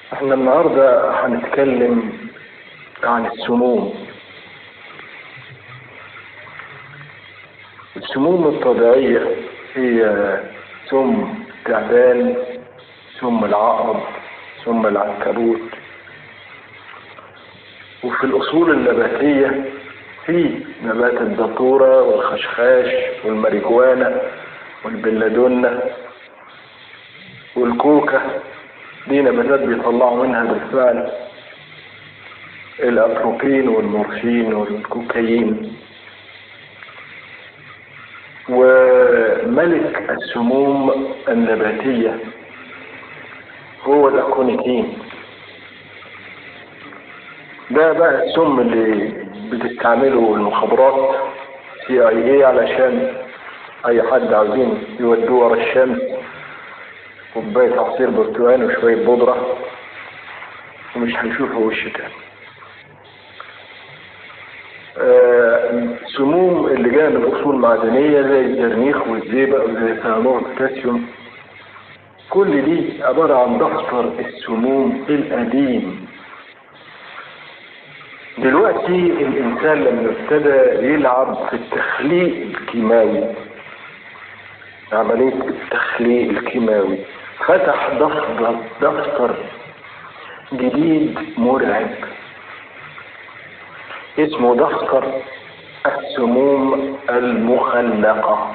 احنا النهاردة هنتكلم عن السموم السموم الطبيعية هي سم تعبان سم العقرب سم العنكبوت وفي الأصول النباتية في نبات الدطورة والخشخاش والماريجوانا والبلادونة والكوكا دي نباتات بيطلعوا منها بالفعل الأتروبين والمورفين والكوكايين وملك السموم النباتية هو الأكونيتين ده بقى السم اللي بتستعمله المخابرات سي اي اي علشان اي حد عاوزين يودوه ورا الشمس كوباية عصير برتقال وشوية بودرة ومش هيشوفوا وش تاني آه سموم اللي جايه من اصول معدنيه زي الزرنيخ والزئبق وزي سيانور البوتاسيوم كل دي عباره عن دفتر السموم القديم دلوقتي الانسان لما ابتدى يلعب في التخليق الكيماوي عمليه التخليق الكيماوي فتح دفتر دفتر جديد مرعب اسمه دفتر السموم المخلقة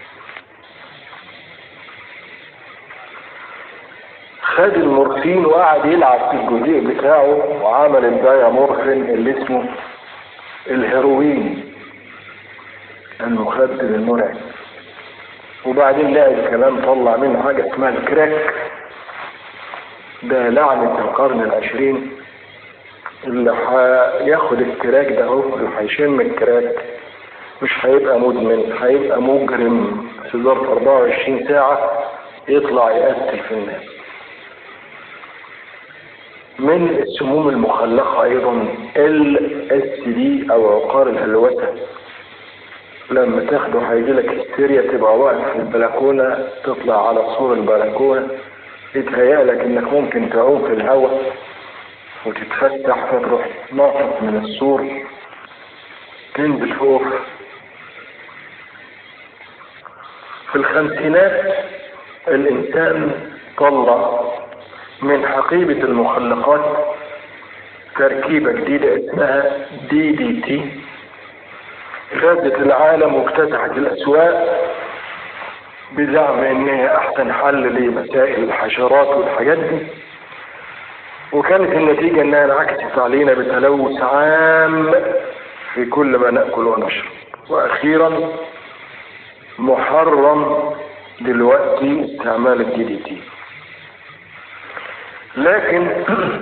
خد المورفين وقعد يلعب في الجزيء بتاعه وعمل الدايامورفين اللي اسمه الهيروين المخدر المرعب وبعدين لقى كمان طلع منه حاجة اسمها الكراك ده لعنة القرن العشرين اللي هياخد الكراك ده اهو اللي هيشم الكراك مش هيبقى مدمن هيبقى مجرم في ظرف 24 ساعة يطلع يقتل في الناس من السموم المخلقة ايضا ال اس دي او عقار الهلوسة لما تاخده هيجيلك هستيريا تبقى واقف في البلكونة تطلع على سور البلكونة يتهيألك انك ممكن تعوم في الهواء وتتفتح فتروح ناطط من السور تنزل فوق في الخمسينات الإنسان طلع من حقيبة المخلقات تركيبة جديدة اسمها دي دي تي غزت العالم واكتسحت الأسواق بزعم ان هي احسن حل لمسائل الحشرات والحاجات دي وكانت النتيجة انها انعكست علينا بتلوث عام في كل ما نأكل ونشرب واخيرا محرم دلوقتي استعمال الدي دي تي لكن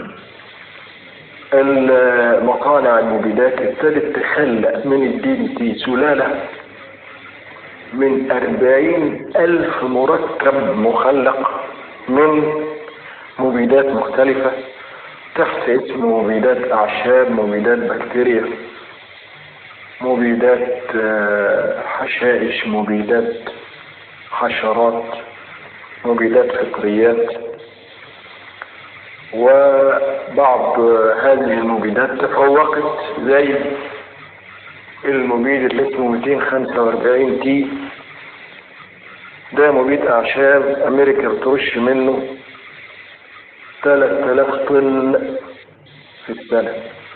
المصانع المبيدات ابتدت تخلق من الدي دي تي سلالة من أربعين ألف مركب مخلق من مبيدات مختلفة تحت اسم مبيدات أعشاب مبيدات بكتيريا مبيدات حشائش مبيدات حشرات مبيدات فطريات وبعض هذه المبيدات تفوقت زي المبيد اللي اسمه 245 تي ده مبيد أعشاب أمريكا بترش منه 3000 طن في السنة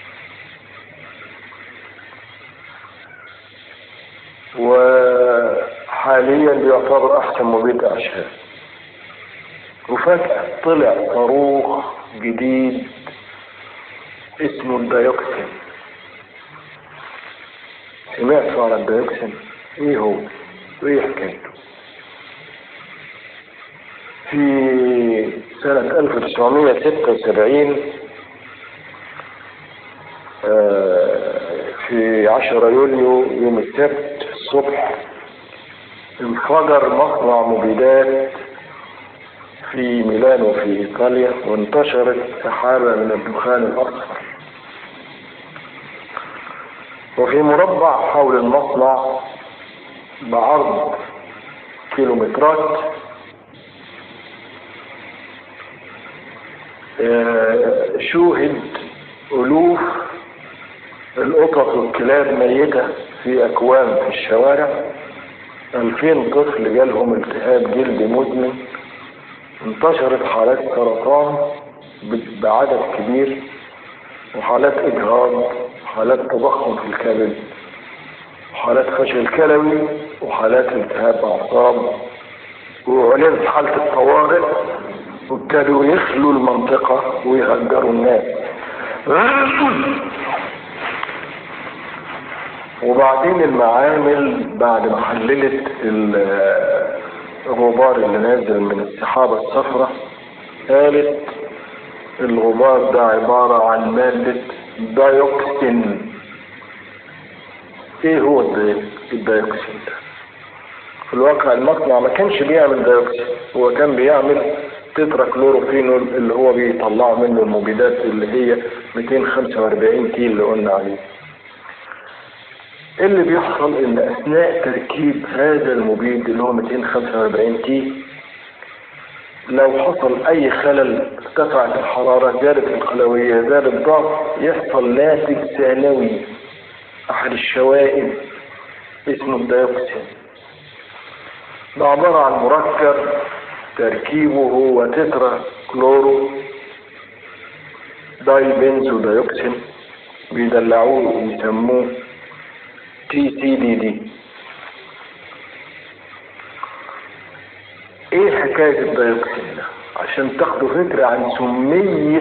وحاليا بيعتبر أحسن مبيد أعشاب وفجأة طلع صاروخ جديد اسمه الديوكسين سمعتوا على الديوكسين ايه هو وايه حكايته في سنة 1976 في 10 يوليو يوم السبت الصبح انفجر مصنع مبيدات في ميلانو في ايطاليا وانتشرت سحابة من الدخان الاصفر وفي مربع حول المصنع بعرض كيلومترات آه، شوهد ألوف القطط والكلاب ميتة في أكوام في الشوارع ألفين طفل جالهم التهاب جلد مزمن انتشرت حالات سرطان ب- بعدد كبير وحالات إجهاض وحالات تضخم في الكبد وحالات فشل كلوي وحالات التهاب أعصاب وأعلنت حالة الطوارئ وابتدوا يخلوا المنطقة ويهجروا الناس وبعدين المعامل بعد ما حللت ال- الغبار اللي نازل من السحابة الصفراء قالت الغبار ده عبارة عن مادة دايوكسين ايه هو الدي- الدايوكسين ده في الواقع المصنع ما كانش بيعمل دايوكسين هو كان بيعمل تترا كلوروفينول اللي هو بيطلعوا منه المبيدات اللي هي 245 كيلو اللي قلنا عليه اللي بيحصل ان اثناء تركيب هذا المبيد اللي هو 245 كي لو حصل اي خلل ارتفعت الحرارة زادت القلوية زاد الضغط يحصل ناتج ثانوي احد الشوائب اسمه الديوكسين ده عبارة عن مركب تركيبه هو تترا كلورو داي بنزو ديوكسين بيدلعوه ويسموه تي سي دي دي ايه حكاية الديوكسين ده عشان تاخدوا فكرة عن سمية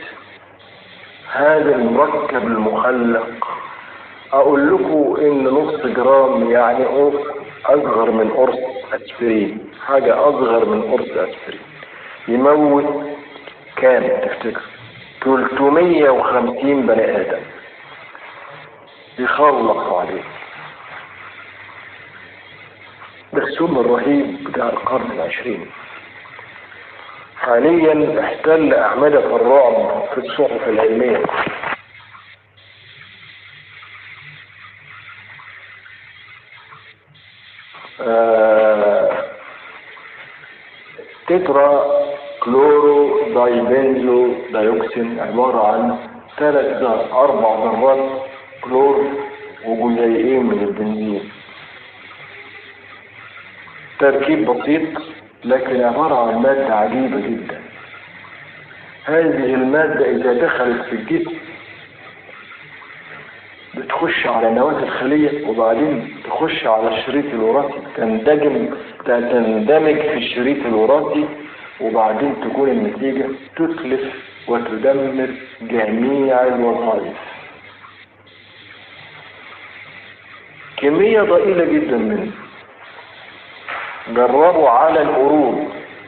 هذا المركب المخلق اقول لكم ان نص جرام يعني قرص اصغر من قرص اسبرين حاجة اصغر من قرص اسبرين يموت كام تفتكر 350 بني ادم يخلص عليه ده السم الرهيب بتاع القرن العشرين حاليا احتل اعمدة الرعب في الصحف العلمية آه، تترا كلورو دايبنزو دايوكسين عبارة عن ثلاث ذر- أربع ذرات كلور وجزيئين من البنزين تركيب بسيط لكن عبارة عن مادة عجيبة جدا هذه المادة إذا دخلت في الجسم بتخش على نواة الخلية وبعدين تخش على الشريط الوراثي تندجم تندمج في الشريط الوراثي وبعدين تكون النتيجة تتلف وتدمر جميع الوظائف كمية ضئيلة جدا منه جربوا على القرود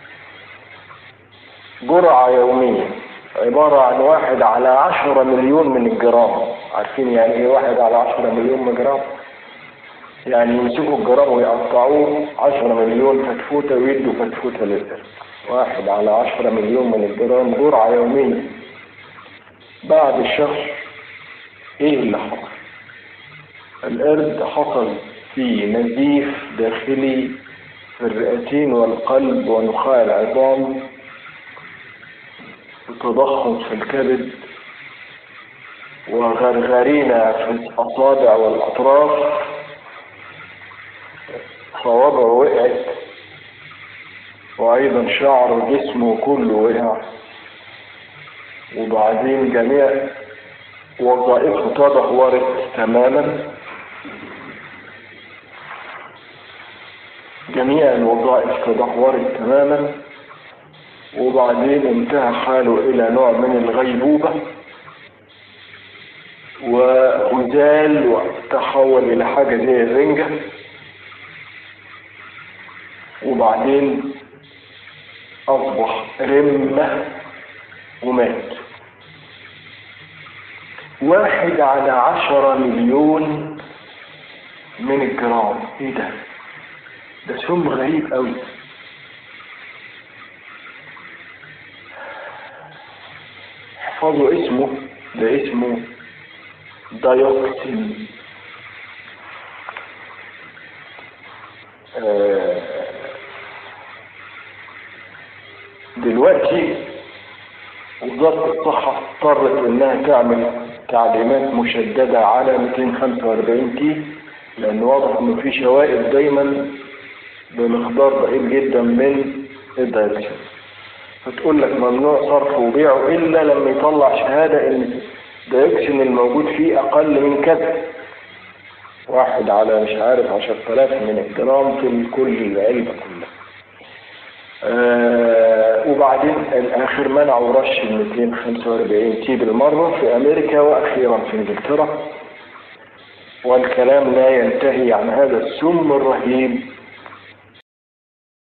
جرعة يومية عبارة عن واحد على عشرة مليون من الجرام عارفين يعني ايه واحد على عشرة مليون من جرام يعني يمسكوا الجرام ويقطعوه عشرة مليون فتفوتة ويدوا فتفوتة لتر واحد على عشرة مليون من الجرام جرعة يومية بعد الشهر ايه اللي حصل القرد حصل فيه نزيف داخلي في الرئتين والقلب ونخاع العظام وتضخم في الكبد وغرغرينا في الأصابع والأطراف صوابعه وقعت وأيضا شعر جسمه كله وقع وبعدين جميع وظائفه تدهورت تماما جميع الوظائف تدهورت تماما وبعدين انتهى حاله الى نوع من الغيبوبة وغزال وتحول الى حاجة زي الرنجة وبعدين اصبح رمة ومات واحد على عشرة مليون من الجرام ايه ده ده سم غريب قوي احفظوا اسمه ده اسمه دايوكسين آه، دلوقتي وزارة الصحة اضطرت انها تعمل تعليمات مشددة على 245 تي لان واضح انه في شوائب دايما بمقدار ضئيل جدا من الدايركشن فتقول لك ممنوع صرفه وبيعه الا لما يطلع شهادة ان الدايركشن الموجود فيه اقل من كذا واحد على مش عارف عشر تلاف من الجرام في كل العلبة كلها آه وبعدين الاخر منعوا رش ال 245 تي بالمرة في امريكا واخيرا في انجلترا والكلام لا ينتهي عن هذا السم الرهيب